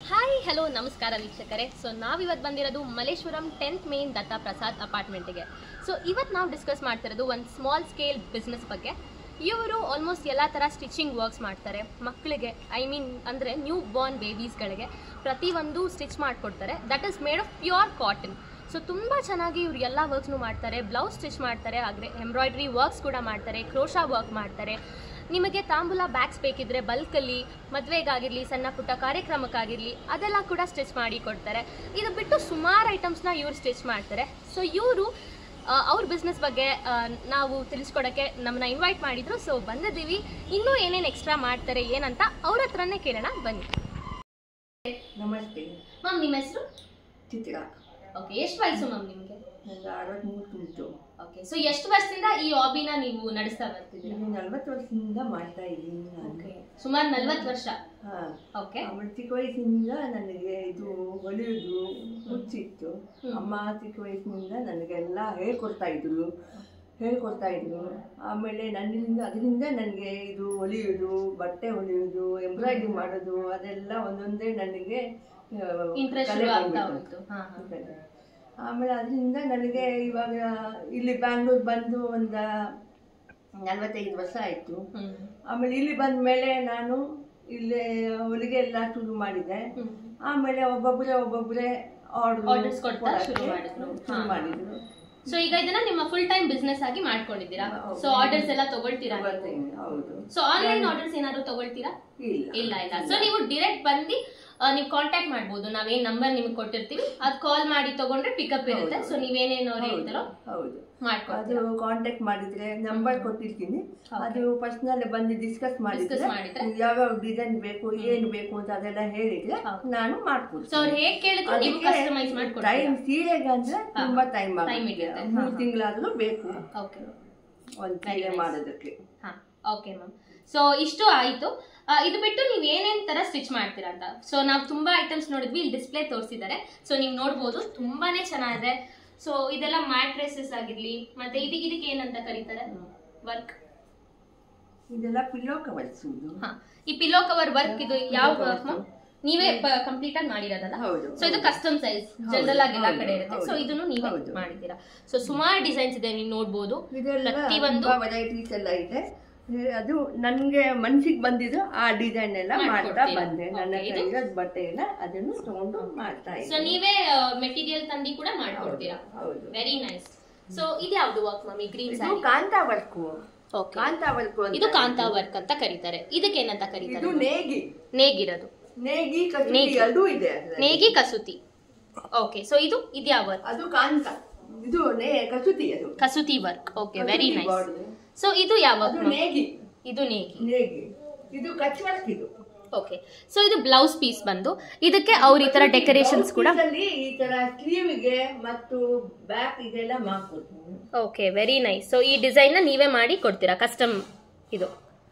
Hi hello ನಮಸ್ಕಾರ ವೀಕ್ಷಕರೇ so ನಾವಿವತ್ತು ಬಂದಿರೋದು ಮಲೇಶ್ವರಂ ಟೆಂತ್ ಮೇನ್ ದತ್ತಾ ಪ್ರಸಾದ್ ಅಪಾರ್ಟ್ಮೆಂಟಿಗೆ ಸೊ ಇವತ್ತು ನಾವು ಡಿಸ್ಕಸ್ ಮಾಡ್ತಿರೋದು ಒಂದು ಸ್ಮಾಲ್ ಸ್ಕೇಲ್ ಬಿಸ್ನೆಸ್ ಬಗ್ಗೆ ಇವರು ಆಲ್ಮೋಸ್ಟ್ ಎಲ್ಲ ಥರ ಸ್ಟಿಚಿಂಗ್ ವರ್ಕ್ಸ್ ಮಾಡ್ತಾರೆ ಮಕ್ಕಳಿಗೆ ಐ ಮೀನ್ ಅಂದರೆ ನ್ಯೂ ಬಾರ್ನ್ ಬೇಬೀಸ್ಗಳಿಗೆ ಪ್ರತಿಯೊಂದು ಸ್ಟಿಚ್ ಮಾಡಿಕೊಡ್ತಾರೆ that is made of pure cotton so ತುಂಬ ಚೆನ್ನಾಗಿ ಇವ್ರು ಎಲ್ಲ ವರ್ಕ್ಸ್ನು ಮಾಡ್ತಾರೆ ಬ್ಲೌಸ್ ಸ್ಟಿಚ್ ಮಾಡ್ತಾರೆ ಹಾಗೆ ಎಂಬ್ರಾಯ್ಡ್ರಿ ವರ್ಕ್ಸ್ ಕೂಡ ಮಾಡ್ತಾರೆ ಕ್ರೋಶಾ ವರ್ಕ್ ಮಾಡ್ತಾರೆ ನಿಮಗೆ ತಾಂಬೂಲ ಬ್ಯಾಗ್ಸ್ ಬೇಕಿದ್ರೆ ಬಲ್ಕಲ್ಲಿ ಮದುವೆಗಾಗಿರಲಿ ಸಣ್ಣ ಪುಟ್ಟ ಕಾರ್ಯಕ್ರಮಕ್ಕಾಗಿರಲಿ ಅದೆಲ್ಲ ಕೂಡ ಸ್ಟಿಚ್ ಮಾಡಿ ಕೊಡ್ತಾರೆ ಇದು ಬಿಟ್ಟು ಸುಮಾರು ಐಟಮ್ಸ್ನ ಇವ್ರು ಸ್ಟಿಚ್ ಮಾಡ್ತಾರೆ ಸೊ ಇವರು ಅವ್ರ ಬಿಸ್ನೆಸ್ ಬಗ್ಗೆ ಆ, ನಾವು ತಿಳಿಸ್ಕೊಡೋಕ್ಕೆ ನಮ್ಮನ್ನ ಇನ್ವೈಟ್ ಮಾಡಿದ್ರು ಸೊ ಬಂದಿದ್ದೀವಿ ಇನ್ನೂ ಏನೇನು ಎಕ್ಸ್ಟ್ರಾ ಮಾಡ್ತಾರೆ ಏನಂತ ಅವ್ರ ಹತ್ರನೇ ಕೇಳೋಣ ಬನ್ನಿ ನಮಸ್ತೆ ಮ್ಯಾಮ್ ನಿಮ್ಮ ಹೆಸರು ಚಿತ್ರ ಓಕೆ ಎಷ್ಟು ವಯಸ್ಸು ಮ್ಯಾಮ್ ನಿಮಗೆ ನಂದು ಅರವತ್ತ್ಮೂರು ತುಂಬಿತು ಓಕೆ ಸೊ ಎಷ್ಟು ವರ್ಷದಿಂದ ಈ ಹಾಬಿನ ನೀವು ನಡೆಸ್ತಾ ಬರ್ತಿದ್ದೀರಾ ಇನ್ನು ನಲ್ವತ್ತು ವರ್ಷದಿಂದ ಮಾಡ್ತಾ ಇದ್ದೀನಿ ನಾನು ಓಕೆ ಸುಮಾರು ನಲ್ವತ್ತು ವರ್ಷ ಹಾಂ ಓಕೆ ಆಮೇಲೆ ಚಿಕ್ಕ ವಯಸ್ಸಿನಿಂದ ನನಗೆ ಇದು ಹೊಲಿಯೋದು ಹುಚ್ಚಿತ್ತು ಹ್ಮ್. ಅಮ್ಮ ಚಿಕ್ಕ ವಯಸ್ಸಿನಿಂದ ನನಗೆಲ್ಲ ಹೇಳ್ಕೊಡ್ತಾ ಇದ್ರು ಹೇಳ್ಕೊಡ್ತಾ ಇದ್ರು ಆಮೇಲೆ ನನ್ನಿಂದ ಅದರಿಂದ ನನಗೆ ಇದು ಹೊಲಿಯೋದು ಬಟ್ಟೆ ಹೊಲಿಯೋದು ಎಂಬ್ರಾಯ್ಡ್ರಿ ಮಾಡೋದು ಅದೆಲ್ಲ ಒಂದೊಂದೇ ನನಗೆ ಆ, ಇಂಟ್ರೆಸ್ಟ್ ಕಲೆ ಆಗ್ತಾ ಬಂದ್ಬಿಟ್ಟು. ಹೋಯ್ತು ಹಾ ಹಾ ಕಲೆ. ಆಮೇಲೆ ಅದರಿಂದ ನನಗೆ ಇವಾಗ ಇಲ್ಲಿ ಬ್ಯಾಂಗ್ಳೂರ್ ಬಂದು ಒಂದು ನಲವತ್ತೈದು ವರ್ಷ ಆಯಿತು ಹ್ಮ್ ಆಮೇಲೆ ಇಲ್ಲಿ ಬಂದ ಮೇಲೆ ನಾನು ಇಲ್ಲೇ ಹೊಲಿಗೆ ಎಲ್ಲ ಶುರು ಮಾಡಿದೆ ಹ್ಮ್ ಆಮೇಲೆ ಒಬ್ಬೊಬ್ಬರೇ ಒಬ್ಬೊಬ್ಬರೇ Orders ಆರ್ಡರ್ ಕೊಡ್ತಾ ಶುರು ಮಾಡಿದ್ರು. ಶುರು ಹಾ. ಮಾಡಿದ್ರು ಸೊ ಈಗ ಇದನ್ನ ನಿಮ್ಮ ಫುಲ್ ಟೈಮ್ ಬಿಸ್ನೆಸ್ ಆಗಿ ಮಾಡ್ಕೊಂಡಿದ್ದೀರಾ ಹೌದು. ಸೊ ಆರ್ಡರ್ಸ್ ಎಲ್ಲ ತಗೊಳ್ತೀರಾ ಬರ್ತೀನಿ, ಹೌದು ಸೊ ಆನ್ಲೈನ್ ಆರ್ಡರ್ಸ್ ಏನಾದ್ರು ತಗೊಳ್ತೀರಾ ಇಲ್ಲ ಇಲ್ಲ ಇಲ್ಲ ಸೊ ನೀವು ಡೈರೆಕ್ಟ್ ಬಂದು ಆ, ನೀವು ಕಾಂಟ್ಯಾಕ್ಟ್ ಮಾಡ್ಬೋದು ನಾವೇನ್ ನಂಬರ್ ನಿಮ್ಗೆ ಕೊಟ್ಟಿರ್ತೀವಿ ಅದ್ ಕಾಲ್ ಮಾಡಿ ತಗೊಂಡ್ರೆ ಪಿಕಪ್ ಇರುತ್ತೆ ಹೌದು. ಸೊ ನೀವೇನೇನು ಹೇಳ್ತಾರೋ ಹೌದು ಅದು ಮಾಡ್ಕೊಡ್ತೀರಾ ಕಾಂಟ್ಯಾಕ್ಟ್ ಮಾಡಿದ್ರೆ ನಂಬರ್ ಕೊಟ್ಟಿರ್ತೀನಿ Okay. ಅದು ಪರ್ಸನಲ್ ಬಂದು ಡಿಸ್ಕಸ್ ಮಾಡಿದ್ರೆ ಮಾಡಿದ್ರೆ? ಯಾವ್ಯಾವ ಡಿಸೈನ್ ಬೇಕು ಏನ್ ಬೇಕು ಅಂತ ಅದೆಲ್ಲ ಹೇಳಿದ್ರೆ ಹೌದು. ನಾನು ಸೊ ಮಾಡ್ಕೊಡ್ತೀನಿ ಅವ್ರು ಹೇಗ್ ಕೇಳಿದ್ರು ನೀವು ಕಸ್ಟಮೈಸ್ ಮಾಡ್ಕೊಡ್ತೀರಾ ಟೈಮ್ ಸೀರೆಗೆ ಅಂದ್ರೆ ಹಾ. ತುಂಬಾ ಟೈಮ್ Time ಆಗುತ್ತೆ ಹಿಡಿಯುತ್ತೆ. ಮೂರು ಹಾ, ಹಾ. ತಿಂಗಳಾದ್ರೂ ಬೇಕು ಓಕೆ ಒಂದ್ Very ಸೀರೆ nice. ಮಾಡೋದಕ್ಕೆ ಹಾ ಓಕೆ ಮ್ಯಾಮ್ ಸೊ ಇಷ್ಟು ಆಯ್ತು ಆ, ಇದು ಬಿಟ್ಟು ನೀವು ಏನೇನ್ ತರ ಸ್ಟಿಚ್ ಮಾಡ್ತೀರಾ ಅಂತ ಸೊ ನಾವು ತುಂಬಾ ಐಟಮ್ಸ್ ನೋಡಿದ್ವಿ ಇಲ್ಲಿ ಡಿಸ್ಪ್ಲೇ ತೋರಿಸಿದ್ದಾರೆ ಸೊ ನೀವು ನೋಡ್ಬೋದು ತುಂಬಾನೇ ಚೆನ್ನಾಗಿದೆ ಸೊ ಇದೆಲ್ಲ ಮ್ಯಾಟ್ರೆಸಸ್ ಆಗಿರ್ಲಿ ಮತ್ತೆ ಇದಕ್ಕೆ ಇದಕ್ಕೆ ಏನಂತ ಕರೀತಾರೆ ವರ್ಕ್ ಇದೆಲ್ಲ ಪಿಲ್ಲೋ ಕವರ್ಸ್ ಹಾ ಈ ಪಿಲ್ಲೋ ಕವರ್ ವರ್ಕ್ ಇದು ಯಾವ Pillow ವರ್ಕ್ covers. ನೀವೇ ಕಂಪ್ಲೀಟ್ ಆಗಿ ಮಾಡಿರೋದಲ್ಲ ಹೌದು ಸೊ ಇದು ಕಸ್ಟಮ್ ಸೈಜ್ ಹೌದು, ಜನರಲ್ ಆಗಿ ಎಲ್ಲ ಹೌದು, ಕಡೆ ಇರುತ್ತೆ ಸೊ ಹೌದು, ಇದನ್ನು ನೀವೇ ಹೌದು. ಮಾಡಿದ್ದೀರಾ ಸೊ ಸುಮಾರು ಡಿಸೈನ್ಸ್ ಇದೆ ನೀವು ನೋಡ್ಬೋದು ಇದೆಲ್ಲ ಪ್ರತಿಯೊಂದು ತುಂಬಾ ವೆರೈಟೀಸ್ ಎಲ್ಲ ಇದೆ ಏ, ಅದು ನನ್ಗೆ ಮನ್ಸಿಗೆ ಬಂದಿದ್ದು ಆ ಡಿಸೈನ್ ಎಲ್ಲ ಮಾಡ್ತಾ ಮಾಡ್ಕೊಡ್ತೀರಾ? ಬಂದೆ ನನ್ನ Okay, ಹತ್ರ ಇದು? ಇರೋದ್ ಬಟ್ಟೆ ಎಲ್ಲ ಅದನ್ನು ತಗೊಂಡು ಮಾಡ್ತಾ ಸೊ ಇದ್ದೆ ನೀವೇ ಮೆಟೀರಿಯಲ್ ತಂದಿ ಕೂಡ ಮಾಡ್ಕೊಡ್ತೀರಾ ಹೌದು ವೆರಿ ನೈಸ್ ಸೊ ಇದು ಯಾವ್ದು ವರ್ಕ್ ಮಮ್ಮಿ ಗ್ರೀನ್ ಇದು sari kantha work okay kantha work ಅಂತ ಇದು ಕಾಂತಾ ವರ್ಕ್ ಅಂತ ಕರೀತಾರೆ ಇದಕ್ಕೆ ಏನಂತ ಇದು ಕರೀತಾರೆ ನೇಗಿ ನೇಗಿರೋದು ನೇಗಿ ಕಸೂತಿ ನೇಗಿ. ಎರಡೂ ಇದೆ ಅದ್ರಲ್ಲಿ. ನೇಗಿ ಕಸೂತಿ ಓಕೆ ಸೊ ಇದು ಇದು ಯಾವ ವರ್ಕ್ ಅದು ಕಾಂತ ಇದು ನೇ ಕಸೂತಿ ಅದು kasuti work okay very kasuti nice border. So ಇದು ಯಾವ ಅದು ವರ್ಕ್ ನೇಗಿ ಇದು ನೇಗಿ ನೇಗಿ ಇದು ಕಚ್ ವರ್ಕ್ ಇದು ಓಕೆ ಸೊ ಇದು ಬ್ಲೌಸ್ ಪೀಸ್ ಬಂದು ಇದಕ್ಕೆ ಅವ್ರ ಈ ತರ ಡೆಕೋರೇಷನ್ಸ್ ಕೂಡ Blouse piece ಅಲ್ಲಿ ಈ ತರ ಸ್ಲೀವ್ ಗೆ ಮತ್ತು ಬ್ಯಾಕ್ ಇದೆಲ್ಲ ಮಾಡ್ಕೊಡ್ತೀನಿ ಓಕೆ ವೆರಿ ನೈಸ್ ಸೊ ಈ ಡಿಸೈನ್ ನ ನೀವೇ ಮಾಡಿ ಕೊಡ್ತೀರಾ ಕಸ್ಟಮ್ ಇದು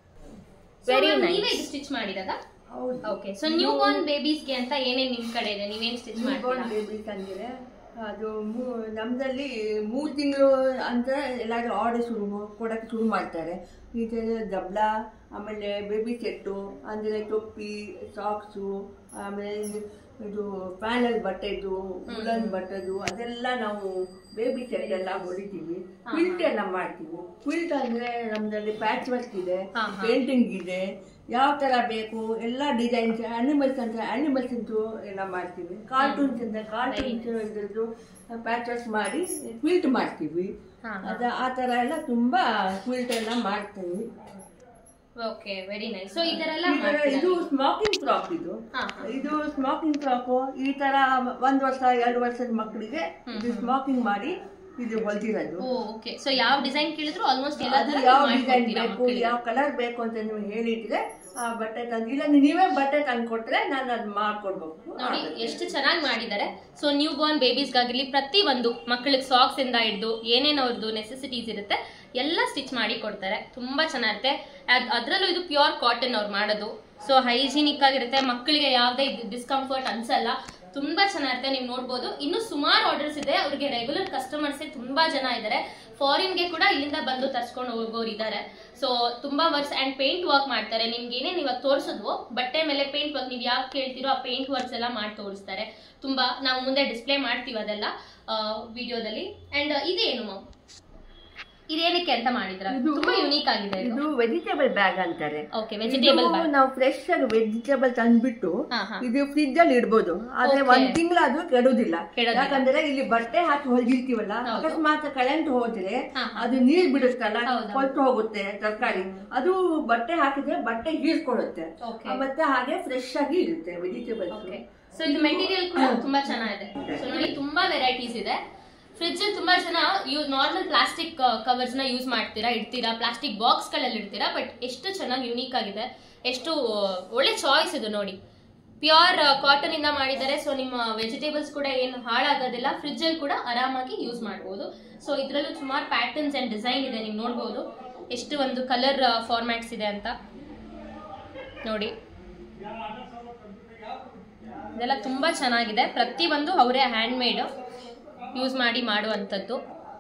ವೆರಿ ನೈಸ್ ಸ್ಟಿಚ್ ಮಾಡಿದಾಗ ಹೌದು ಓಕೆ ಸೊ ನ್ಯೂ ಬಾರ್ನ್ ಬೇಬೀಸ್ಗೆ ಅಂತ ಏನೇನ್ ನಿಮ್ ಕಡೆ ಇದೆ ನೀವೇನ್ ಸ್ಟಿಚ್ Newborn ಮಾಡ್ತೀರಾ babies ಅಂದ್ರೆ ಅದು ಮೂ- ನಮ್ದಲ್ಲಿ ಮೂರು ತಿಂಗಳು ಅಂತ ಎಲ್ಲಾದ್ರೂ ಆರ್ಡರ್ ಶುರು ಕೊಡಕ್ಕೆ ಶುರು ಮಾಡ್ತಾರೆ ಈ ಥರ ದಬ್ಲ ಆಮೇಲೆ ಬೇಬಿ ಸೆಟ್ಟು ಅಂದರೆ ಟೊಪ್ಪಿ ಸಾಕ್ಸು ಆಮೇಲೆ ಇದು ಪ್ಯಾನಲ್ ಬಟ್ಟೆದು ಉಲನ್ ಬಟ್ಟೆದು ಅದೆಲ್ಲ ನಾವು ಬೇಬಿ ಸೆಟ್ ಎಲ್ಲ ಹೊಡಿತೀವಿ ಕ್ವಿಲ್ಟ್ ಎಲ್ಲ ಮಾಡ್ತೀವಿ ಕ್ವಿಲ್ಟ್ ಅಂದ್ರೆ ನಮ್ದಲ್ಲಿ ಪ್ಯಾಚ್ ವರ್ಕ್ ಇದೆ ಹಾ, ಹಾ. ಪೇಂಟಿಂಗ್ ಇದೆ ಯಾವ ತರ ಬೇಕು ಎಲ್ಲ ಡಿಸೈನ್ಸ್ ಅನಿಮಲ್ಸ್ ಅಂತ ಅನಿಮಲ್ಸ್ ಅಂತೂ ಎಲ್ಲ ಮಾಡ್ತೀವಿ ಕಾರ್ಟೂನ್ಸ್ ಅಂತ ಕಾರ್ಟೂನ್ಸ್ ಇದ್ರದ್ದು ಪ್ಯಾಚಸ್ ಮಾಡಿ ಕ್ವಿಲ್ಟ್ ಮಾಡ್ತೀವಿ ಹಾ, ಹಾ. ಅದ ಆ ತರ ಎಲ್ಲ ತುಂಬಾ ಕ್ವಿಲ್ಟ್ ಎಲ್ಲ ಮಾಡ್ತೀವಿ ಓಕೆ ವೆರಿ ನೈಸ್ ಸೊ ಇದರೆಲ್ಲ ಈ ತರ ಇದು ಸ್ಮಾಕಿಂಗ್ ಫ್ರಾಕ್ ಇದು ಹಾ, ಹಾ. ಇದು ಸ್ಮಾಕಿಂಗ್ ಫ್ರಾಕ್ ಈ ತರ ಒಂದ್ ವರ್ಷ ಎರಡು ವರ್ಷದ ಮಕ್ಕಳಿಗೆ ಇದು ಸ್ಮಾಕಿಂಗ್ ಮಾಡಿ ಇದು ಹೊಲ್ದಿರೋದು ಓಕೆ ಸೊ ಯಾವ ಡಿಸೈನ್ ಕೇಳಿದ್ರು ಆಲ್ಮೋಸ್ಟ್ ಎಲ್ಲ ಅದು ತರ ಯಾವ ಡಿಸೈನ್ ಮಾಡ್ಕೊಡ್ತೀರಾ ಬೇಕು ಮಕ್ಕಳಿಗೆ ಯಾವ ಕಲರ್ ಬೇಕು ಅಂತ ನೀವು ಹೇಳಿದ್ರೆ ಆ ಬಟ್ಟೆ ತಂದು ಇಲ್ಲ ನೀವೇ ಬಟ್ಟೆ ತಂದು ಕೊಟ್ರೆ ನಾನು ಅದು ಮಾಡ್ಕೊಡ್ಬೇಕು ನೋಡಿ ಆಗುತ್ತೆ. ಎಷ್ಟು ಚೆನ್ನಾಗಿ ಮಾಡಿದ್ದಾರೆ ಸೊ ನ್ಯೂ ಬಾರ್ನ್ ಬೇಬೀಸ್ಗಾಗಿರ್ಲಿ ಪ್ರತಿ ಒಂದು ಮಕ್ಕಳಿಗೆ ಸಾಕ್ಸ್ ಇಂದ ಹಿಡಿದು ಏನೇನು ಅವ್ರದ್ದು ನೆಸೆಸಿಟೀಸ್ ಇರುತ್ತೆ ಎಲ್ಲ ಸ್ಟಿಚ್ ಮಾಡಿ ಕೊಡ್ತಾರೆ ತುಂಬಾ ಚೆನ್ನಾಗಿರುತ್ತೆ ಅದ್- ಅದ್ರಲ್ಲೂ ಇದು ಪ್ಯೂರ್ ಕಾಟನ್ ಅವ್ರು ಮಾಡೋದು ಸೊ ಹೈಜಿನಿಕ್ ಆಗಿರುತ್ತೆ ಮಕ್ಕಳಿಗೆ ಯಾವುದೇ ಡಿಸ್ಕಂಫರ್ಟ್ ಅನ್ಸಲ್ಲ ತುಂಬಾ ಚೆನ್ನಾಗಿರುತ್ತೆ ನೀವು ನೋಡ್ಬೋದು ಇನ್ನು ಸುಮಾರು ಆರ್ಡರ್ಸ್ ಇದೆ ಅವ್ರಿಗೆ ರೆಗ್ಯುಲರ್ ಕಸ್ಟಮರ್ಸ್ ತುಂಬಾ ಜನ ಇದ್ದಾರೆ ಫಾರಿನ್ಗೆ ಕೂಡ ಇಲ್ಲಿಂದ ಬಂದು ತರ್ಸ್ಕೊಂಡು ಹೋಗೋರು ಇದ್ದಾರೆ ಸೊ ತುಂಬಾ ವರ್ಷ ಅಂಡ್ ಪೇಂಟ್ ವರ್ಕ್ ಮಾಡ್ತಾರೆ ನಿಮ್ಗೆ ಏನೇನು ಇವಾಗ ತೋರಿಸಿದ್ವು ಬಟ್ಟೆ ಮೇಲೆ ಪೇಂಟ್ ವರ್ಕ್ ನೀವು ಯಾವ್ದು ಕೇಳ್ತಿರೋ ಆ ಪೇಂಟ್ ವರ್ಕ್ಸ್ ಎಲ್ಲ ಮಾಡಿ ತೋರಿಸ್ತಾರೆ ತುಂಬಾ ನಾವು ಮುಂದೆ ಡಿಸ್ಪ್ಲೇ ಮಾಡ್ತೀವಿ ಅದೆಲ್ಲ ವಿಡಿಯೋದಲ್ಲಿ ಅಂಡ್ ಇದೇನು ಮ್ಯಾಮ್ ಇದೇನಕ್ಕೆ ಅಂತ ಮಾಡಿದ್ರ ಇದು- ತುಂಬಾ ಯುನೀಕ್ ಆಗಿದೆ ಇದು ಇದು ವೆಜಿಟೇಬಲ್ ಬ್ಯಾಗ್ ಅಂತಾರೆ ಓಕೆ ವೆಜಿಟೇಬಲ್ ಇದು ನಾವು ಫ್ರೆಶ್ ಆಗಿ ವೆಜಿಟೇಬಲ್ ತಂದ್ಬಿಟ್ಟು ಹಾ ಹಾ ಇದು ಫ್ರಿಜ್ ಅಲ್ಲಿ ಇಡ್ಬೋದು ಆದ್ರೆ Okay. ಒಂದ್ ತಿಂಗಳಾದ್ರೂ ಕೆಡೋದಿಲ್ಲ ಕೆಡೋದಿಲ್ಲ. ಯಾಕಂದ್ರೆ ಇಲ್ಲಿ ಬಟ್ಟೆ ಹಾಕಿ ಹೊಲಿರ್ತೀವಲ್ಲ ಹೌದು. ಅಕಸ್ಮಾತ್ ಕರೆಂಟ್ ಹೋದ್ರೆ ಹಾ, ಹಾ. ಅದು ನೀರ್ ಬಿಡುತ್ತಲ್ಲ ಹೌದು. ಕೊಳ್ತು ಹೋಗುತ್ತೆ ತರಕಾರಿ ಅದು ಬಟ್ಟೆ ಹಾಕಿದ್ರೆ ಬಟ್ಟೆ ಹೀರ್ಕೊಳ್ಳುತ್ತೆ ಓಕೆ ಮತ್ತೆ ಹಾಗೆ ಫ್ರೆಶ್ ಆಗಿ ಇರುತ್ತೆ ವೆಜಿಟೇಬಲ್ಸ್ ಓಕೆ ಸೊ ಇದು ಮೆಟೀರಿಯಲ್ ಕೂಡ ತುಂಬಾ ಚೆನ್ನಾಗಿದೆ ಸೊ ನೋಡಿ ತುಂಬಾ ವೆರೈಟೀಸ್ ಇದೆ ಫ್ರಿಡ್ಜ್ ತುಂಬಾ ಜನ ಯೂಸ್ ನಾರ್ಮಲ್ ಪ್ಲಾಸ್ಟಿಕ್ ಕವರ್ಸ್ ನ ಯೂಸ್ ಮಾಡ್ತೀರಾ ಇಡ್ತೀರಾ ಪ್ಲಾಸ್ಟಿಕ್ ಬಾಕ್ಸ್ ಗಳಲ್ಲಿ ಇಡ್ತೀರಾ ಬಟ್ ಎಷ್ಟು ಚೆನ್ನಾಗಿ ಯುನೀಕ್ ಆಗಿದೆ ಎಷ್ಟು ಆ, ಒಳ್ಳೆ ಚಾಯ್ಸ್ ಇದು ನೋಡಿ ಪ್ಯೂರ್ ಕಾಟನ್ ಇಂದ ಮಾಡಿದ್ದಾರೆ ಸೊ ನಿಮ್ಮ ವೆಜಿಟೇಬಲ್ಸ್ ಕೂಡ ಏನು ಹಾಳಾಗೋದಿಲ್ಲ ಫ್ರಿಡ್ಜ್ ಅಲ್ಲಿ ಕೂಡ ಆರಾಮಾಗಿ ಯೂಸ್ ಮಾಡಬಹುದು ಸೊ ಇದರಲ್ಲೂ ಸುಮಾರು ಪ್ಯಾಟರ್ನ್ಸ್ ಅಂಡ್ ಡಿಸೈನ್ ಇದೆ ನೀವು ನೋಡ್ಬೋದು ಎಷ್ಟು ಒಂದು ಕಲರ್ ಫಾರ್ಮ್ಯಾಟ್ಸ್ ಇದೆ ಅಂತ ನೋಡಿ ಇದೆಲ್ಲ ತುಂಬಾ ಚೆನ್ನಾಗಿದೆ ಪ್ರತಿಯೊಂದು ಅವರೇ ಹ್ಯಾಂಡ್ ಮೇಡ್ ಯೂಸ್ ಮಾಡಿ ಮಾಡುವಂಥದ್ದು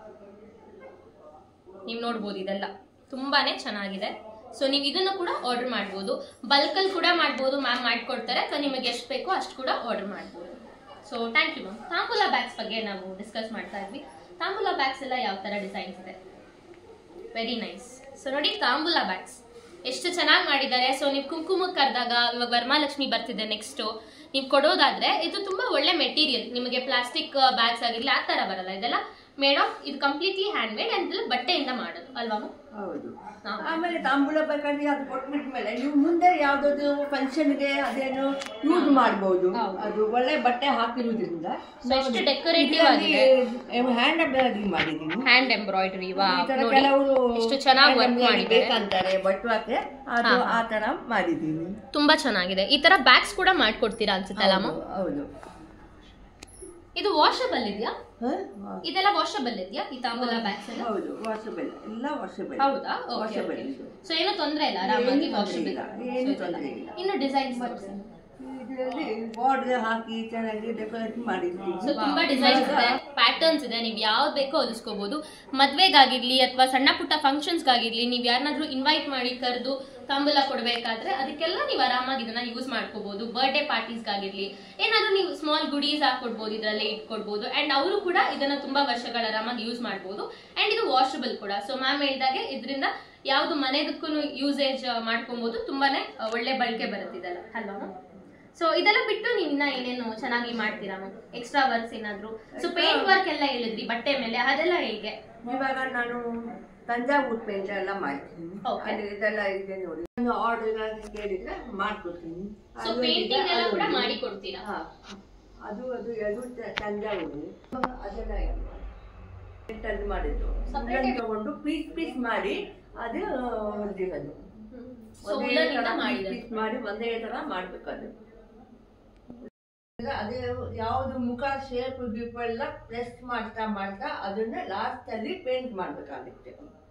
ನೀವು ನೋಡ್ಬೋದು ಇದೆಲ್ಲ ತುಂಬಾನೇ ಚೆನ್ನಾಗಿದೆ ಸೊ ನೀವು ಇದನ್ನು ಕೂಡ ಆರ್ಡರ್ ಮಾಡ್ಬೋದು ಬಲ್ಕಲ್ಲಿ ಕೂಡ ಮಾಡ್ಬೋದು ಮ್ಯಾಮ್ ಮಾಡ್ಕೊಡ್ತಾರೆ ಅಥವಾ ನಿಮಗೆ ಎಷ್ಟು ಬೇಕೋ ಅಷ್ಟು ಕೂಡ ಆರ್ಡರ್ ಮಾಡ್ಬೋದು ಸೊ ಥ್ಯಾಂಕ್ ಯು ಮ್ಯಾಮ್ ತಾಂಬೂಲ ಬ್ಯಾಗ್ಸ್ ಬಗ್ಗೆ ನಾವು ಡಿಸ್ಕಸ್ ಮಾಡ್ತಾ ಇದ್ವಿ ತಾಂಬೂಲ ಬ್ಯಾಗ್ಸ್ ಎಲ್ಲ ಯಾವ ಥರ ಡಿಸೈನ್ಸ್ ಇದೆ ವೆರಿ ನೈಸ್ ಸೊ ನೋಡಿ ತಾಂಬೂಲ ಬ್ಯಾಗ್ಸ್ ಎಷ್ಟು ಚೆನ್ನಾಗಿ ಮಾಡಿದ್ದಾರೆ ಸೊ ನೀವು ಕುಂಕುಮಕ್ಕೆ ಕರೆದಾಗ ಇವಾಗ ವರಮಹಾಲಕ್ಷ್ಮಿ ಬರ್ತಿದೆ ನೆಕ್ಸ್ಟ್ ನೀವು ಕೊಡೋದಾದ್ರೆ ಇದು ತುಂಬಾ ಒಳ್ಳೆ ಮೆಟೀರಿಯಲ್ ನಿಮಗೆ ಪ್ಲಾಸ್ಟಿಕ್ ಬ್ಯಾಗ್ಸ್ ಆಗಿರ್ಲಿ ಆ ತರ ಬರಲ್ಲ ಇದೆಲ್ಲ ಮೇಡ್ ಆಫ್ ಇದು ಕಂಪ್ಲೀಟ್ಲಿ ಹ್ಯಾಂಡ್ ಮೇಡ್ ಅಂಡ್ ಬಟ್ಟೆಯಿಂದ ಮಾಡೋದು ಅಲ್ವಾ ma'am? ಹೌದು ಹಾ. ಆಮೇಲೆ ತಾಂಬೂಲ ಬೇಕಾದ್ರೆ ಅದು ಕೊಟ್ಬಿಟ್ಮೇಲೆ ನೀವು ಮುಂದೆ ಯಾವ್ದಾದ್ರು ಫಂಕ್ಷನ್ಗೆ ಅದೇನು ಯೂಸ್ ಮಾಡ್ಬೋದು ಹೌದು. ಅದು ಒಳ್ಳೆ ಬಟ್ಟೆ ಹಾಕಿರುವುದ್ರಿಂದ So, ಎಷ್ಟು ಡೆಕೋರೇಟಿವ್ ಆಗಿದೆ ಹ್ಯಾಂಡ್ ಎಂಬ್ರಾಯ್ಡರಿ ಮಾಡಿದ್ದೀನಿ ಹ್ಯಾಂಡ್ ಎಂಬ್ರಾಯ್ಡರಿ ವಾ ಈ ತರ ನೋಡಿ ಕೆಲವರು ಎಷ್ಟು ಚೆನ್ನಾಗಿ ವರ್ಕ್ ಮಾಡಿದ್ದಾರೆ ಬೇಕಂತಾರೆ ಬಟ್ವಾಕ್ಕೆ ಅದು ಹಾ, ಆ ತರ ಮಾಡಿದ್ದೀನಿ ತುಂಬಾ ಚೆನ್ನಾಗಿದೆ ಈ ತರ ಬ್ಯಾಗ್ಸ್ ಕೂಡ ಮಾಡ್ಕೊಡ್ತೀರಾ ಅನ್ಸುತ್ತಲ್ಲ ಹೌದು, ಹೌದು ಇದು ವಾಷಬಲ್ ಇದೆಯಾ ಹ? ಇದೆಲ್ಲ ವಾಷಬಲ್ ಇದೆಯಾ ಈ ತಾಂಬೂಲ ಬ್ಯಾಗ್ಸ್ ಎಲ್ಲ ಹೌದು ವಾಷಬಲ್ ಎಲ್ಲ ವಾಷಬಲ್ ಹೌದಾ ವಾಷಬಲ್ ಇದು ಸೊ ಏನೋ ತೊಂದರೆ ಇಲ್ಲ ಆರಾಮಾಗಿ ಏನು ವಾಷಬಲ್ ತೊಂದ್ರೆ ಇಲ್ಲ, ಏನು ತೊಂದ್ರೆ ಇಲ್ಲ. ಇನ್ನು ಡಿಸೈನ್ಸ್ ತೋರಿಸಿ ಇದರಲ್ಲಿ ಬಾರ್ಡರ್ ಹಾಕಿ ಚೆನ್ನಾಗಿ ಡೆಕೋರೇಟ್ ಸೊ ಮಾಡಿರ್ತೀವಿ ತುಂಬಾ ಡಿಸೈನ್ಸ್ ಇದೆ ಪ್ಯಾಟರ್ನ್ಸ್ ಇದೆ ನೀವು ಯಾವ್ದು ಬೇಕೋ ಹೊಲಿಸ್ಕೋಬಹುದು ಮದ್ವೆಗಾಗಿರ್ಲಿ ಅಥವಾ ಸಣ್ಣ ಪುಟ್ಟ ಫಂಕ್ಷನ್ಸ್ಗಾಗಿರ್ಲಿ ನೀವು ಯಾರನ್ನಾದ್ರೂ ಇನ್ವೈಟ್ ಮಾಡಿ ಕರೆದು ತಾಂಬೂಲ ಕೊಡ್ಬೇಕಾದ್ರೆ ಅದಕ್ಕೆಲ್ಲ ನೀವು ಆರಾಮಾಗಿ ಇದನ್ನ ಯೂಸ್ ಮಾಡ್ಕೋಬಹುದು ಬರ್ಡೇ ಪಾರ್ಟೀಸ್ಗಾಗಿರ್ಲಿ ಏನಾದ್ರೂ ನೀವು ಸ್ಮಾಲ್ ಗುಡೀಸ್ ಹಾಕೊಡ್ಬೋದು ಇದರಲ್ಲೇ ಇಟ್ಕೊಡ್ಬೋದು ಅಂಡ್ ಅವರು ಕೂಡ ಇದನ್ನ ತುಂಬಾ ವರ್ಷಗಳ ಆರಾಮಾಗಿ ಯೂಸ್ ಮಾಡ್ಬೋದು ಅಂಡ್ ಇದು ವಾಷಬಲ್ ಕೂಡ ಸೊ ಮ್ಯಾಮ್ ಹೇಳಿದಾಗೆ ಇದರಿಂದ ಯಾವ್ದು ಮನೆದಕ್ಕೂ ಯೂಸೇಜ್ ಮಾಡ್ಕೊಬಹುದು ತುಂಬಾನೇ ಆ, ಒಳ್ಳೆ ಬಳಕೆ ಬರುತ್ತಿದೆಲ್ಲ ಅಲ್ವಾ ಸೊ ಇದೆಲ್ಲ ಬಿಟ್ಟು ನೀವು ಇನ್ನ ಏನೇನು ಚೆನ್ನಾಗಿ ಮಾಡ್ತೀರಾ ಮ್ಯಾಮ್ ಎಕ್ಸ್ಟ್ರಾ ವರ್ಕ್ಸ್ ಏನಾದ್ರು ಸೊ ಪೇಂಟ್ ವರ್ಕ್ ಎಲ್ಲ ಹೇಳಿದ್ರಿ ಬಟ್ಟೆ ಮೇಲೆ ಅದೆಲ್ಲ ಹೇಗೆ ಇವಾಗ ನಾನು ತಂಜಾವೂರ್ ಪೇಂಟ್ ಎಲ್ಲ ಮಾಡ್ತೀನಿ Okay. ಅಲ್ಲಿ ಇದೆಲ್ಲ ಇದೆ ನೋಡಿ ನಾನು ಆರ್ಡರ್ ಕೇಳಿದ್ರೆ ಮಾಡ್ಕೊಡ್ತೀನಿ ಸೊ ಅದು ಪೇಂಟಿಂಗ್ ಇದೆ, ಎಲ್ಲ ಕೂಡ ಅದು ಇದೆ. ಮಾಡಿ ಕೊಡ್ತೀರಾ ಹಾ. ಅದು ಅದು ಎರಡು ತ- ತಂಜಾವೂರು ಅದೆಲ್ಲ ಇದೆ. ಪೇಂಟ್ ಅಲ್ಲಿ ಮಾಡಿದ್ದು Separate ಇದನ್ನ ತಗೊಂಡು ಪೀಸ್ ಪೀಸ್ ಮಾಡಿ ಅದು ಹೊಲ್ದಿರೋದು ಸೊ ಉಲ್ಲನಿಂದ ಮಾಡಿದ್ದಾರೆ ಪೀಸ್ ಮಾಡಿ ಒಂದೇ ತರ ಮಾಡ್ಬೇಕು ಅದು ಅದೇ ಯಾವ್ದು ಮುಖ ಶೇಪ್ ಗೀಪ್ ಎಲ್ಲ ಪ್ರೆಸ್ ಮಾಡ್ತಾ ಮಾಡ್ತಾ ಅದನ್ನ ಲಾಸ್ಟ್ ಅಲ್ಲಿ ಪೇಂಟ್ ಮಾಡ್ಬೇಕಾಗುತ್ತೆ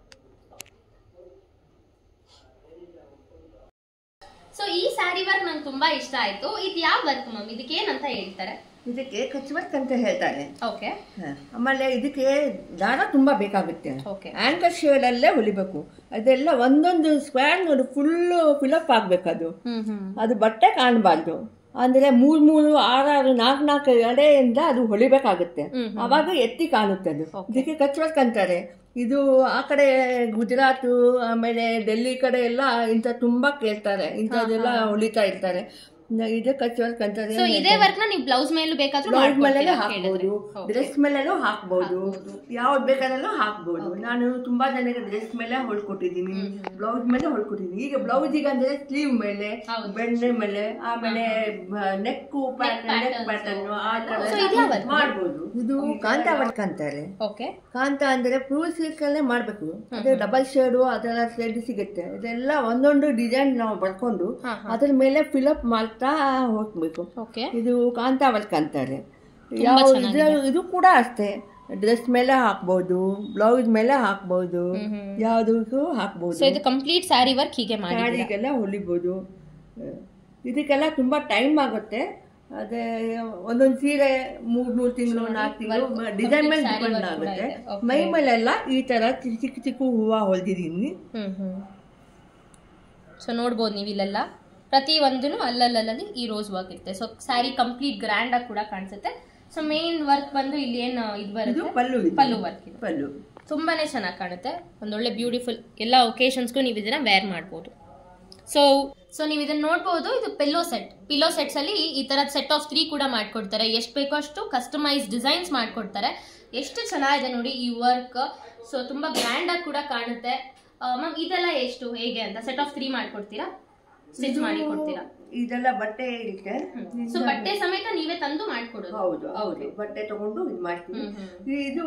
ಸೊ ಈ ಸ್ಯಾರಿ ವರ್ಕ್ ನಂಗೆ ತುಂಬಾ ಇಷ್ಟ ಆಯ್ತು ಇದು ಯಾವ ವರ್ಕ್ ಮ್ಯಾಮ್ ಇದಕ್ಕೆ ಏನಂತ ಹೇಳ್ತಾರೆ ಇದಕ್ಕೆ ಕಚ್ವರ್ಕ್ ಅಂತ ಹೇಳ್ತಾರೆ ಓಕೆ ಹ. ಆಮೇಲೆ ಇದಕ್ಕೆ ದಾರ ತುಂಬಾ ಬೇಕಾಗುತ್ತೆ ಓಕೆ ಆಂಕರ್ ಶೇಡ್ ಅಲ್ಲೇ ಹೊಲಿಬೇಕು ಅದೆಲ್ಲ ಒಂದೊಂದು ಸ್ಕ್ವೇರ್ ನೋಡಿ ಫುಲ್ ಫಿಲಪ್ ಆಗ್ಬೇಕು ಅದು ಹ್ಮ್ ಹ್ಮ್ ಅದು ಬಟ್ಟೆ ಕಾಣಬಾರ್ದು ಅಂದ್ರೆ ಮೂರ್ ಮೂರು ಆರಾರು ನಾಲ್ಕು ನಾಲ್ಕು ಎಡೆಯಿಂದ ಅದು ಹೊಲಿಬೇಕಾಗುತ್ತೆ ಹ್ಮ್ ಹ್ಮ್. ಅವಾಗ ಎತ್ತಿ ಕಾಣುತ್ತೆ ಅದು Okay. ಇದಕ್ಕೆ ಕಚ್ವರ್ಕ್ ಅಂತಾರೆ ಇದು ಆ ಕಡೆ ಗುಜರಾತ್ ಆಮೇಲೆ ಡೆಲ್ಲಿ ಕಡೆ ಎಲ್ಲ ಇಂಥ ತುಂಬಾ ಕೇಳ್ತಾರೆ ಇಂಥದ್ದೆಲ್ಲ ಹೊಲಿತಾ ಇರ್ತಾರೆ ನ- ಇದು ಕಚ್ವರ್ಕ್ ಅಂತಾರೆ ಸೊ ಇದೇ ವರ್ಕ್ ನ ನೀವು ಬ್ಲೌಸ್ ಮೇಲೂ ಬೇಕಾದ್ರೂ ಬ್ಲೌಸ್ ಮೇಲೆನೂ ಮಾಡ್ಕೊಡ್ತೀರಾ ಹಾಕ್ಬೋದು ಕೇಳಿದ್ರೆ. Okay. ಡ್ರೆಸ್ ಮೇಲೆನೂ ಹಾಕ್ಬೋದು ಹಾಕ್ಬೋದು. ಯಾವ್ದು ಬೇಕಾದ್ರೂ ಹಾಕ್ಬೋದು ನಾನು ತುಂಬಾ ಜನಕ್ಕೆ ಡ್ರೆಸ್ ಮೇಲೆ ಹೊಲ್ಕೊಟ್ಟಿದ್ದೀನಿ ಬ್ಲೌಸ್ ಮೇಲೆ ಹೊಲ್ಕೊಟ್ಟಿದ್ದೀನಿ ಈಗ ಬ್ಲೌಸಿಗೆ ಅಂದ್ರೆ ಸ್ಲೀವ್ ಮೇಲೆ ಹೌದು. ಬೆಂಡೆ ಮೇಲೆ ಆಮೇಲೆ neck pattern neck patterns. Pattern ಆ ತರ So ಇದು ಯಾವ work? ಮಾಡ್ಬೋದು ಇದು ಕಾಂತ ವರ್ಕ್ ಅಂತಾರೆ ಓಕೆ ಕಾಂತ ಅಂದ್ರೆ ಫುಲ್ ಸಿಲ್ಕ್ ಅಲ್ಲೇ ಮಾಡ್ಬೇಕು ಅದೇ ಡಬಲ್ ಶೇಡು ಅದೆಲ್ಲ ಥ್ರೆಡ್ ಸಿಗುತ್ತೆ ಇದೆಲ್ಲ ಒಂದೊಂದು ಡಿಸೈನ್ ನಾವು ಬರ್ಕೊಂಡು ಹಾ, ಹಾ. ಅದ್ರ ಮೇಲೆ ಫಿಲಪ್ ಮಾಡ್ತಾ ಹೋಗ್ಬೇಕು ಓಕೆ ಇದು ಕಾಂತ ವರ್ಕ್ ಅಂತಾರೆ ಯಾವ ಇದು- ಇದು ಕೂಡ ಅಷ್ಟೇ ಡ್ರೆಸ್ ಮೇಲೆ ಹಾಕ್ಬೋದು ಬ್ಲೌಸ್ ಮೇಲೆ ಹಾಕ್ಬೋದು ಯಾವುದಕ್ಕೂ ಹಾಕ್ಬೋದು ಸೊ ಇದು ಕಂಪ್ಲೀಟ್ ಸ್ಯಾರಿ ವರ್ಕ್ ಹೀಗೆ ಮಾಡಿ ಸ್ಯಾರಿಗೆಲ್ಲ ಹೊಲಿಬೋದು ಇದಕ್ಕೆಲ್ಲ ತುಂಬಾ ಟೈಮ್ ಆಗುತ್ತೆ ಅದೇ ಒಂದೊಂದು ಸೀರೆ ಮೂರ್ ಮೂರು ತಿಂಗಳು ನೋಡಿ, ನಾಲ್ಕು ತಿಂಗಳು work, ಡಿಸೈನ್ ಮೇಲೆ complete saree ಡಿಪೆಂಡ್ work ಕೂಡ ಆಗುತ್ತೆ ಇದೆ. Okay. ಮೈ ಮೇಲೆಲ್ಲ ಈ ತರ ಚಿಕ್ಕ ಚಿಕ್ಕ ಚಿಕ್ಕ ಹೂವು ಹೊಲ್ದಿದ್ದೀನಿ ಹ್ಮ್ ಹ್ಮ್ ಸೊ ನೋಡ್ಬೋದು ನೀವು ಇಲ್ಲೆಲ್ಲ ಪ್ರತಿ ಒಂದು ಅಲ್ಲಲ್ಲಲ್ಲಿ ಈ ರೋಸ್ ವರ್ಕ್ ಇರುತ್ತೆ ಸೊ ಸ್ಯಾರಿ ಕಂಪ್ಲೀಟ್ ಗ್ರ್ಯಾಂಡ್ ಆಗಿ ಕೂಡ ಕಾಣಿಸುತ್ತೆ ಸೊ ಮೇನ್ ವರ್ಕ್ ಬಂದು ಇಲ್ಲಿ ಏನು ಇದು ಇದು ಬರುತ್ತೆ ಪಲ್ಲು ಇದೆ. ಪಲ್ಲು ವರ್ಕ್ ಇದು ಪಲ್ಲು ತುಂಬಾನೇ ಚೆನ್ನಾಗಿ ಕಾಣುತ್ತೆ ಒಂದೊಳ್ಳೆ ಬ್ಯೂಟಿಫುಲ್ ಎಲ್ಲ ಒಕೇಶನ್ಸ್ಗೂ ನೀವು ಇದನ್ನ ವೇರ್ ಮಾಡ್ಬೋದು ಸೊ ಸೊ ನೀವು ಇದನ್ನ ನೋಡ್ಬೋದು ಇದು ಪಿಲ್ಲೋ ಸೆಟ್ ಪಿಲ್ಲೋ ಸೆಟ್ಸ್ ಅಲ್ಲಿ ಈ ತರದ ಸೆಟ್ ಆಫ್ ತ್ರೀ ಕೂಡ ಮಾಡ್ಕೊಡ್ತಾರೆ ಎಷ್ಟು ಬೇಕೋ ಅಷ್ಟು ಕಸ್ಟಮೈಸ್ ಡಿಸೈನ್ಸ್ ಮಾಡ್ಕೊಡ್ತಾರೆ ಎಷ್ಟು ಚೆನ್ನಾಗಿದೆ ನೋಡಿ ಈ ವರ್ಕ್ ಸೊ ತುಂಬಾ ಗ್ರ್ಯಾಂಡ್ ಆಗಿ ಕೂಡ ಕಾಣುತ್ತೆ ಮ್ಯಾಮ್ ಇದೆಲ್ಲ ಎಷ್ಟು ಹೇಗೆ ಅಂತ ಸೆಟ್ ಆಫ್ ತ್ರೀ ಮಾಡ್ಕೊಡ್ತೀರಾ ಸ್ಟಿಚ್ ಇದು- ಮಾಡಿ ಕೊಡ್ತೀರಾ ಇದೆಲ್ಲ ಬಟ್ಟೆ ಇರುತ್ತೆ ಸೊ ಬಟ್ಟೆ ಸಮೇತ ನೀವೇ ತಂದು ಮಾಡ್ಕೊಡೋದು ಹೌದು ಹೌದು ಬಟ್ಟೆ ತಗೊಂಡು ಇದು ಮಾಡ್ತೀವಿ ಹ್ಮ್, ಹ್ಮ್. ಇದು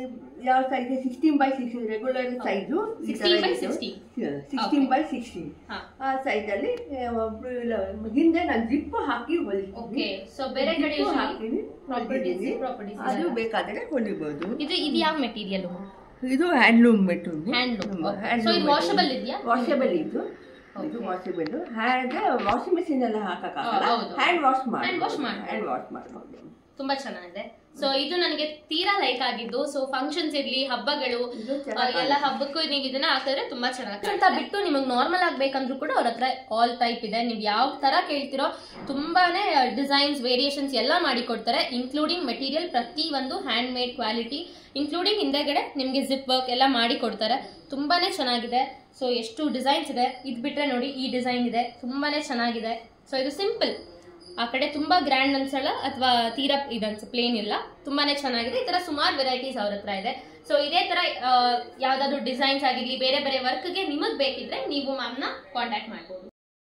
ಯಾವ size sixteen by sixteen regular size 16 by 16. Sixteen by sixteen ಹಾ ಆ ಸೈಜಲ್ಲಿ ಒಬ್ರು ಇಲ್ಲ, ಹಿಂದೆ ನಾನು ಜಿಪ್ ಹಾಕಿ ಹೊಲಿತೀನಿ ಓಕೆ ಸೊ ಬೇರೆ ಕಡೆ Zip usually ಹಾಕ್ತೀನಿ, properties ಹೊಲ್ದಿದ್ದೀನಿ. properties ಅದು ಇದೆಲ್ಲ. ಬೇಕಾದ್ರೆ ಹೊಲಿಬಹುದು ಇದು ಇದು ಯಾವ ಮೆಟೀರಿಯಲ್ ಇದು handloom material Handloom, okay. So ಇದು washable ಇದೆಯಾ? ವಾಷಬಲ್ ಇದು ಇದು Okay. Washable hand washing machine ಎಲ್ಲ ಹಾಕಕ್ಕಾಗಲ್ಲ ಹೌದು, ಹೌದು. ಹ್ಯಾಂಡ್ ವಾಶ್ ಮಾಡಿ Hand wash ಮಾಡ್ಬೋದು. ಹ್ಯಾಂಡ್ ವಾಶ್ ಮಾಡಬಹುದು ತುಂಬಾ ಚೆನ್ನಾಗಿದೆ ಸೊ ಇದು ನನಗೆ ತೀರಾ ಲೈಕ್ ಆಗಿದ್ದು ಸೊ ಫಂಕ್ಷನ್ಸ್ ಇರ್ಲಿ ಹಬ್ಬಗಳು ಇದು ಆ, ಚೆನ್ನಾಗಿ ಎಲ್ಲ ಹಬ್ಬಕ್ಕೂ ನೀವು ಇದನ್ನ ಹಾಕಿದ್ರೆ ತುಂಬಾ ಚೆನ್ನಾಗಿ ಅಂತ ಬಿಟ್ಟು ನಿಮಗೆ ನಾರ್ಮಲ್ ಆಗ್ಬೇಕಂದ್ರೂ ಕೂಡ ಅವ್ರ ಹತ್ರ ಆಲ್ ಟೈಪ್ ಇದೆ ನೀವು ಯಾವ ತರ ಕೇಳ್ತಿರೋ ತುಂಬಾನೇ ಡಿಸೈನ್ಸ್ ವೇರಿಯೇಷನ್ಸ್ ಎಲ್ಲ ಮಾಡಿ ಕೊಡ್ತಾರೆ ಇನ್ಕ್ಲೂಡಿಂಗ್ ಮೆಟೀರಿಯಲ್ ಪ್ರತಿ ಒಂದು ಹ್ಯಾಂಡ್ ಮೇಡ್ ಕ್ವಾಲಿಟಿ ಇನ್ಕ್ಲೂಡಿಂಗ್ ಹಿಂದೆಗಡೆ ನಿಮಗೆ ಜಿಪ್ ವರ್ಕ್ ಎಲ್ಲ ಮಾಡಿ ಕೊಡ್ತಾರೆ ತುಂಬಾನೇ ಚೆನ್ನಾಗಿದೆ ಸೊ ಎಷ್ಟು ಡಿಸೈನ್ಸ್ ಇದೆ ಇದು ಬಿಟ್ರೆ ನೋಡಿ ಈ ಡಿಸೈನ್ ಇದೆ ತುಂಬಾನೇ ಚೆನ್ನಾಗಿದೆ ಸೊ ಇದು ಸಿಂಪಲ್ ಆ ಕಡೆ ತುಂಬಾ ಗ್ರ್ಯಾಂಡ್ ಅನ್ಸಲ್ಲ ಅಥವಾ ತೀರಾ ಇದನ್ಸ ಪ್ಲೇನ್ ಇಲ್ಲ ತುಂಬಾನೇ ಚೆನ್ನಾಗಿದೆ ಈ ತರ ಸುಮಾರು ವೆರೈಟೀಸ್ ಅವ್ರ ಹತ್ರ ಇದೆ ಸೊ ಇದೇ ತರ ಆ, ಯಾವ್ದಾದ್ರು ಡಿಸೈನ್ಸ್ ಆಗಿರ್ಲಿ ಬೇರೆ ಬೇರೆ ವರ್ಕ್ಗೆ ನಿಮಗ್ ಬೇಕಿದ್ರೆ ನೀವು ಮ್ಯಾಮ್ನ ಕಾಂಟ್ಯಾಕ್ಟ್ ಮಾಡ್ಬೋದು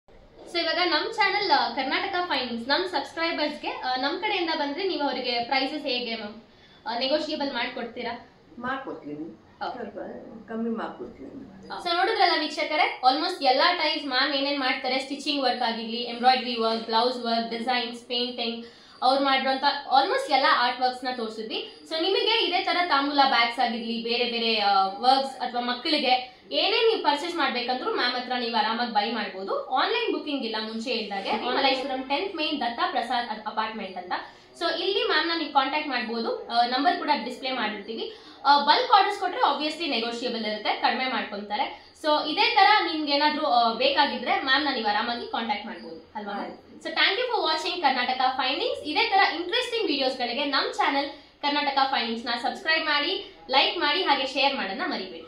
ಸೊ ಇವಾಗ ನಮ್ಮ ಚಾನಲ್ ಕರ್ನಾಟಕ ಫೈನಾನ್ಸ್ ನಮ್ಮ ಸಬ್ಸ್ಕ್ರೈಬರ್ಸ್ಗೆ ನಮ್ಮ ಕಡೆಯಿಂದ ಬಂದ್ರೆ ನೀವು ಅವರಿಗೆ ಪ್ರೈಸಸ್ ಹೇಗೆ ಮ್ಯಾಮ್ ನೆಗೋಷಿಯೇಬಲ್ ಮಾಡ್ಕೊಡ್ತೀರಾ ಮಾಡ್ಕೊಡ್ತೀನಿ Okay. ಸ್ವಲ್ಪ ಕಮ್ಮಿ ಮಾಡ್ಕೊಡ್ತೀನಿ ಸೊ ನೋಡಿದ್ರಲ್ಲ ವೀಕ್ಷಕರೇ ಆಲ್ಮೋಸ್ಟ್ ಎಲ್ಲಾ ಟೈಪ್ಸ್ ಮ್ಯಾಮ್ ಏನೇನ್ ಮಾಡ್ತಾರೆ ಸ್ಟಿಚಿಂಗ್ ವರ್ಕ್ ಆಗಿರ್ಲಿ embroidery work blouse work designs painting ಅವ್ರು ಮಾಡಿರೋಂಥ ಆಲ್ಮೋಸ್ಟ್ ಎಲ್ಲ ಆರ್ಟ್ ವರ್ಕ್ಸ್ ನ ತೋರಿಸಿದ್ವಿ ಸೊ ನಿಮಗೆ ಇದೇ ತರ ತಾಂಬೂಲ ಬ್ಯಾಗ್ಸ್ ಆಗಿರ್ಲಿ ಬೇರೆ ಬೇರೆ ವರ್ಕ್ಸ್ ಅಥವಾ ಮಕ್ಕಳಿಗೆ ಏನೇ ನೀವು ಪರ್ಚೇಸ್ ಮಾಡ್ಬೇಕಂದ್ರೂ ಮ್ಯಾಮ್ ಹತ್ರ ನೀವು ಆರಾಮಾಗಿ ಬೈ ಮಾಡ್ಬೋದು ಆನ್ಲೈನ್ ಬುಕಿಂಗ್ ಇಲ್ಲ ಮುಂಚೆ ಹೇಳಿದಾಗೆ Malleshwaram tenth main Datta Prasad apartment ಅಂತ ಸೊ ಇಲ್ಲಿ ಮ್ಯಾಮ್ ನ ನೀವು ಕಾಂಟ್ಯಾಕ್ಟ್ ಮಾಡ್ಬೋದು ನಂಬರ್ ಕೂಡ ಡಿಸ್ಪ್ಲೇ ಮಾಡಿರ್ತೀವಿ ಬಲ್ಕ್ ಆರ್ಡರ್ಸ್ ಕೊಟ್ರೆ ಆಬ್ವಿಯಸ್ಲಿ ನೆಗೋಷಿಯಬಲ್ ಇರುತ್ತೆ ಕಡಿಮೆ ಮಾಡ್ಕೊಂತಾರೆ ಸೊ ಇದೇ ತರ ನಿಮ್ಗೆ ಏನಾದ್ರೂ ಆ, ಬೇಕಾಗಿದ್ರೆ ಮ್ಯಾಮ್ ನ ನೀವು ಆರಾಮಾಗಿ ಕಾಂಟ್ಯಾಕ್ಟ್ ಮಾಡ್ಬೋದು ಅಲ್ವಾ so thank you for watching Karnataka findings ಇದೇ ತರ ಇಂಟ್ರೆಸ್ಟಿಂಗ್ ವಿಡಿಯೋಸ್ಗಳಿಗೆ ನಮ್ಮ ಚಾನಲ್ ಕರ್ನಾಟಕ ಫೈಂಡಿಂಗ್ಸ್ ನ ಸಬ್ಸ್ಕ್ರೈಬ್ ಮಾಡಿ ಲೈಕ್ ಮಾಡಿ ಹಾಗೆ ಶೇರ್ ಮಾಡೋದನ್ನ ಮರಿಬೇಡಿ